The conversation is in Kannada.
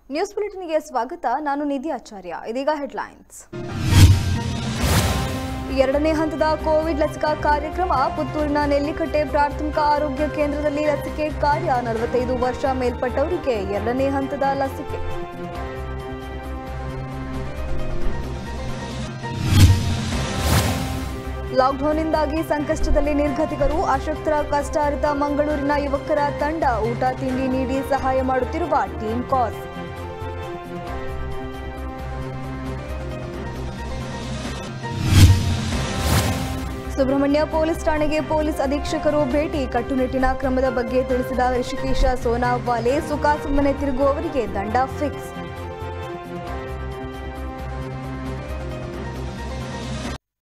ನ್ಯೂಸ್ ಬುಲೆಟಿನ್ಗೆ ಸ್ವಾಗತ ನಾನು ನಿಧಿ ಆಚಾರ್ಯ ಇದೀಗ ಹೆಡ್ಲೈನ್ಸ್ ಎರಡನೇ ಹಂತದ ಕೋವಿಡ್ ಲಸಿಕಾ ಕಾರ್ಯಕ್ರಮ ಪುತ್ತೂರಿನ ನೆಲ್ಲಿಕಟ್ಟೆ ಪ್ರಾಥಮಿಕ ಆರೋಗ್ಯ ಕೇಂದ್ರದಲ್ಲಿ ಲಸಿಕೆ ಕಾರ್ಯ ನಲವತ್ತೈದು ವರ್ಷ ಮೇಲ್ಪಟ್ಟವರಿಗೆ ಎರಡನೇ ಹಂತದ ಲಸಿಕೆ ಲಾಕ್ಡೌನ್ನಿಂದಾಗಿ ಸಂಕಷ್ಟದಲ್ಲಿ ನಿರ್ಗತಿಕರು ಅಶಕ್ತರ ಕಷ್ಟ ಅರಿತ ಮಂಗಳೂರಿನ ಯುವಕರ ತಂಡ ಊಟ ತಿಂಡಿ ನೀಡಿ ಸಹಾಯ ಮಾಡುತ್ತಿರುವ ಟೀಮ್ ಕಾಸ್ ಸುಬ್ರಹ್ಮಣ್ಯ ಪೊಲೀಸ್ ಠಾಣೆಗೆ ಪೊಲೀಸ್ ಅಧೀಕ್ಷಕರು ಭೇಟಿ ಕಟ್ಟುನಿಟ್ಟಿನ ಕ್ರಮದ ಬಗ್ಗೆ ತಿಳಿಸಿದ ಋಷಿಕೇಶ ಸೋನಾವಾಲೆ ಸುಖಾಸುಮ್ಮನೆ ತಿರುಗುವವರಿಗೆ ದಂಡ ಫಿಕ್ಸ್